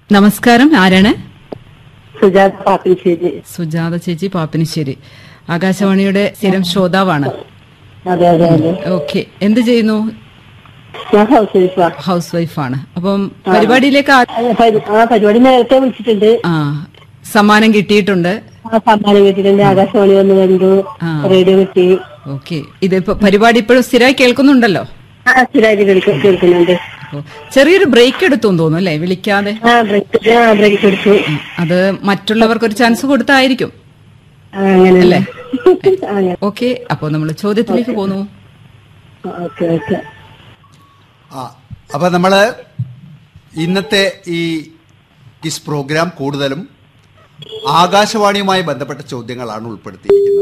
നമസ്കാരം ആരാണ് സുജാത പാപ്പിശ്ശേരി സുജാത ചേച്ചി പാപ്പിനിശ്ശേരി ആകാശവാണിയുടെ സ്ഥിരം ശ്രോതാവാണ് അതെ അതെ അതെ ഓക്കെ എന്ത് ചെയ്യുന്നു ഞാൻ ഹൗസ് വൈഫാ ഹൗസ് വൈഫാണ് അപ്പം പരിപാടിയിലേക്ക് ആ- ആ പരി- ആ പരിപാടി നേരത്തെ വിളിച്ചിട്ടുണ്ട് ആ സമ്മാനം കിട്ടിയിട്ടുണ്ട് ആ സമ്മാനം കിട്ടിയിട്ടുണ്ട് ആകാശവാണി വന്ന് കണ്ടു ആ. റേഡിയോ കിട്ടി ഓക്കെ ഇതിപ്പോ പരിപാടി ഇപ്പോഴും സ്ഥിരമായി കേൾക്കുന്നുണ്ടല്ലോ ആ സ്ഥിരമായിട്ട് കേൾക്ക- കേൾക്കുന്നുണ്ട് അപ്പോ ചെറിയൊരു ബ്രേക്ക് എടുത്തു തോന്നുന്നു അല്ലേ വിളിക്കാതെ ആ ബ്രേക്ക് ആ ബ്രേക്ക് എടുത്തു ഉം. അത് മറ്റുള്ളവർക്ക് ഒരു ചാൻസ് കൊടുത്തായിരിക്കും ആ, അങ്ങനെ അല്ലേ? അങ്ങനെ ഓക്കെ അപ്പോ നമ്മൾ ചോദ്യത്തിലേക്ക് പോന്നു ഓക്കെ ഓക്കെ ആ അപ്പൊ നമ്മള് ഇന്നത്തെ ഈ കിസ് പ്രോഗ്രാം കൂടുതലും ആകാശവാണിയുമായി ബന്ധപ്പെട്ട ചോദ്യങ്ങളാണ് ഉൾപ്പെടുത്തിയിരിക്കുന്നത്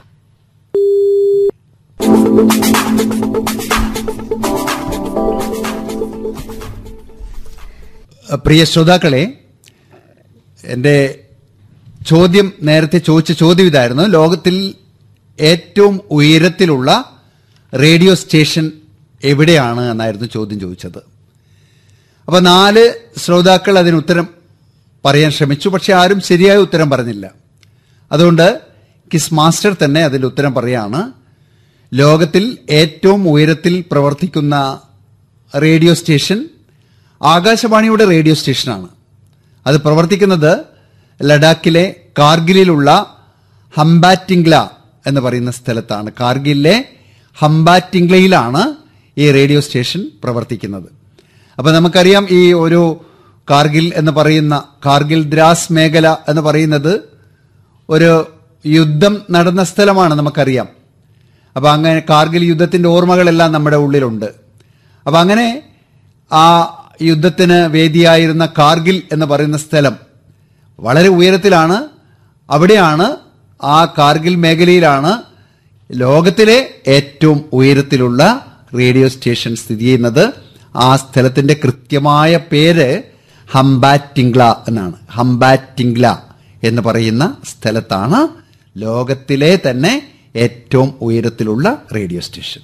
പ്രിയ ശ്രോതാക്കളെ എൻ്റെ ചോദ്യം നേരത്തെ ചോദിച്ച ചോദ്യം ഇതായിരുന്നു ലോകത്തിൽ ഏറ്റവും ഉയരത്തിലുള്ള റേഡിയോ സ്റ്റേഷൻ എവിടെയാണ് എന്നായിരുന്നു ചോദ്യം ചോദിച്ചത് അപ്പോൾ നാല് ശ്രോതാക്കൾ അതിന് ഉത്തരം പറയാൻ ശ്രമിച്ചു പക്ഷെ ആരും ശരിയായ ഉത്തരം പറഞ്ഞില്ല അതുകൊണ്ട് കിസ് മാസ്റ്റർ തന്നെ അതിൻ്റെ ഉത്തരം പറയാണ് ലോകത്തിൽ ഏറ്റവും ഉയരത്തിൽ പ്രവർത്തിക്കുന്ന റേഡിയോ സ്റ്റേഷൻ ആകാശവാണിയുടെ റേഡിയോ സ്റ്റേഷനാണ് അത് പ്രവർത്തിക്കുന്നത് ലഡാക്കിലെ കാർഗിലിലുള്ള ഹംബാറ്റിംഗ്ല എന്ന് പറയുന്ന സ്ഥലത്താണ് കാർഗിലിലെ ഹംബാറ്റിംഗ്ലയിലാണ് ഈ റേഡിയോ സ്റ്റേഷൻ പ്രവർത്തിക്കുന്നത് അപ്പോൾ നമുക്കറിയാം ഈ ഒരു കാർഗിൽ എന്ന് പറയുന്ന കാർഗിൽ ദ്രാസ് മേഖല എന്ന് പറയുന്നത് ഒരു യുദ്ധം നടന്ന സ്ഥലമാണ് നമുക്കറിയാം അപ്പൊ അങ്ങനെ കാർഗിൽ യുദ്ധത്തിന്റെ ഓർമ്മകളെല്ലാം നമ്മുടെ ഉള്ളിലുണ്ട് അപ്പൊ അങ്ങനെ ആ യുദ്ധത്തിന് വേദിയായിരുന്ന കാർഗിൽ എന്ന് പറയുന്ന സ്ഥലം വളരെ ഉയരത്തിലാണ് അവിടെയാണ് ആ കാർഗിൽ മേഖലയിലാണ് ലോകത്തിലെ ഏറ്റവും ഉയരത്തിലുള്ള റേഡിയോ സ്റ്റേഷൻ സ്ഥിതി ചെയ്യുന്നത് ആ സ്ഥലത്തിന്റെ കൃത്യമായ പേര് ഹംബാറ്റിംഗ്ല എന്നാണ് ഹംബാറ്റിംഗ്ല എന്ന് പറയുന്ന സ്ഥലത്താണ് ലോകത്തിലെ തന്നെ ഏറ്റവും ഉയരത്തിലുള്ള റേഡിയോ സ്റ്റേഷൻ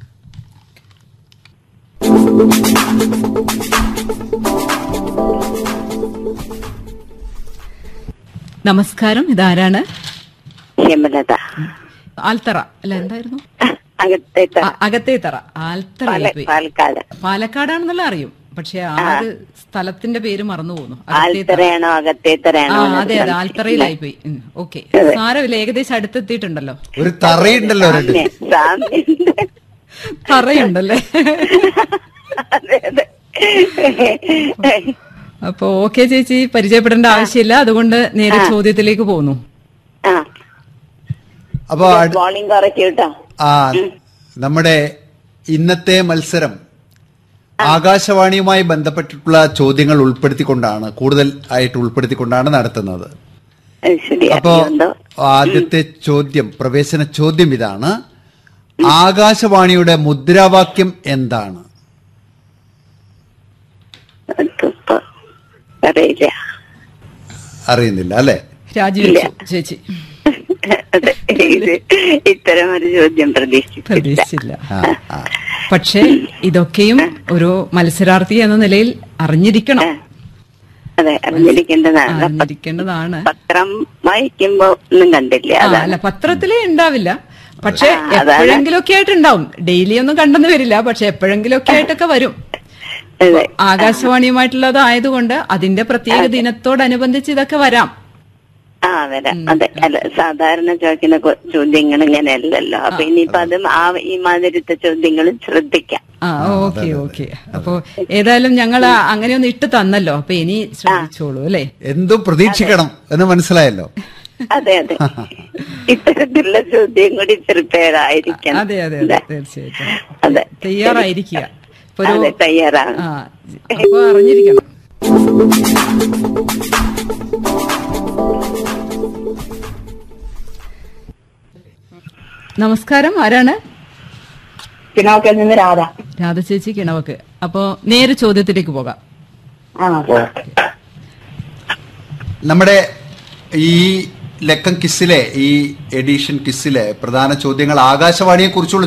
നമസ്കാരം ഇതാരാണ് ഹേമലത ആൽത്തറ അല്ല എന്തായിരുന്നു അകത്തേത്ത അ- അകത്തേത്തറ ആൽത്തറ പാല- പാലക്കാട് പാലക്കാടാണെന്നുള്ള അറിയും പക്ഷെ ആ ഒരു സ്ഥലത്തിന്റെ പേര് മറന്നു പോകുന്നു അകത്തേത്തറ ആൽത്തറയാണോ ആ അകത്തേത്തറയാണോ അതെ അതെ ആൽത്തറയിലായി പോയി ഓക്കെ സാരമില്ല ഏകദേശം അടുത്തെത്തിയിട്ടുണ്ടല്ലോ ഒരു തറയുണ്ടല്ലോ രണ്ട് സാമ്യമുണ്ട്. തറയുണ്ടല്ലേ അതെ അതെ അപ്പൊ ഓക്കെ ചേച്ചി പരിചയപ്പെടേണ്ട ആവശ്യമില്ല അതുകൊണ്ട് നേരെ ചോദ്യത്തിലേക്ക് പോന്നു ആ അപ്പൊ അട്- ബോളിംഗ് കുറയ്ക്കും കേട്ടോ ആ നമ്മുടെ ഇന്നത്തെ മത്സരം ആകാശവാണിയുമായി ബന്ധപ്പെട്ടിട്ടുള്ള ചോദ്യങ്ങൾ ഉൾപ്പെടുത്തിക്കൊണ്ടാണ് കൂടുതൽ ആയിട്ട് ഉൾപ്പെടുത്തിക്കൊണ്ടാണ് നടത്തുന്നത് അത് ശരി അപ്പോ അറിയുണ്ടോ ആദ്യത്തെ ചോദ്യം പ്രവേശന ചോദ്യം ഇതാണ് ആകാശവാണിയുടെ മുദ്രാവാക്യം എന്താണ് അതിപ്പോ അറിയില്ല അറിയുന്നില്ല അല്ലെ രാജിവെച്ചു ചേച്ചി അതെ ഇത് ഇത്തരം ഒരു ചോദ്യം പ്രതീക്ഷിച്ചില്ല പ്രതീക്ഷിച്ചില്ല ആ, ആ. പക്ഷേ ഇതൊക്കെയും ഒരു മത്സരാർത്ഥി എന്ന നിലയിൽ അറിഞ്ഞിരിക്കണം അതെ അറിഞ്ഞിരിക്കേണ്ടതാണ് അറിഞ്ഞിരിക്കേണ്ടതാണ് പത്രം വായിക്കുമ്പോ ഒന്നും കണ്ടില്ല ആ, അതാണ് അല്ല പത്രത്തിലേ ഉണ്ടാവില്ല പക്ഷെ ആ, അതാണ്. എപ്പോഴെങ്കിലൊക്കെ ആയിട്ടുണ്ടാവും ഡെയിലി ഒന്നും കണ്ടെന്ന് വരില്ല പക്ഷെ എപ്പോഴെങ്കിലൊക്കെ ആയിട്ടൊക്കെ വരും അതെ ആകാശവാണിയുമായിട്ടുള്ളത് ആയതുകൊണ്ട് അതിന്റെ പ്രത്യേക ദിനത്തോടനുബന്ധിച്ച് ഇതൊക്കെ വരാം ആ വരാം അതെ അല്ല സാധാരണ ചോദിക്കുന്ന കൊ- ചോദ്യങ്ങൾ ഇങ്ങനെയല്ലല്ലോ അപ്പൊ ഇനിയിപ്പോ അതും ആ ഈ മാതിരിത്തെ ചോദ്യങ്ങളും ശ്രദ്ധിക്കാം ആ ഓക്കെ ഓക്കെ അപ്പൊ ഏതായാലും ഞങ്ങൾ അങ്ങനെയൊന്ന് ഇട്ട് തന്നല്ലോ അപ്പൊ ഇനി ശ്രദ്ധിച്ചോളൂ അല്ലേ എന്തും പ്രതീക്ഷിക്കണം എന്ന് മനസ്സിലായല്ലോ അതെ അതെ ഇത്തരത്തിലുള്ള ചോദ്യം കൂടി പ്രിപ്പയർ ആയിരിക്കണം അതെ അതെ അതെ തീർച്ചയായിട്ടും അതെ തയ്യാറായിരിക്കുക ഇപ്പൊ ഒരു അതെ തയ്യാറാണ് ആ അപ്പൊ അറിഞ്ഞിരിക്കണം നമസ്കാരം ആരാണ് പിന്നോക്കിൽ നിന്ന് രാധ രാധ ചേച്ചി കിണവക്ക് അപ്പോ നേരെ ചോദ്യത്തിലേക്ക് പോകാം ആ നമ്മുടെ ഈ ലക്കം കിസ്സിലെ ഈ എഡിഷൻ കിസ്സിലെ പ്രധാന ചോദ്യങ്ങൾ ആകാശവാണിയെ കുറിച്ചുള്ള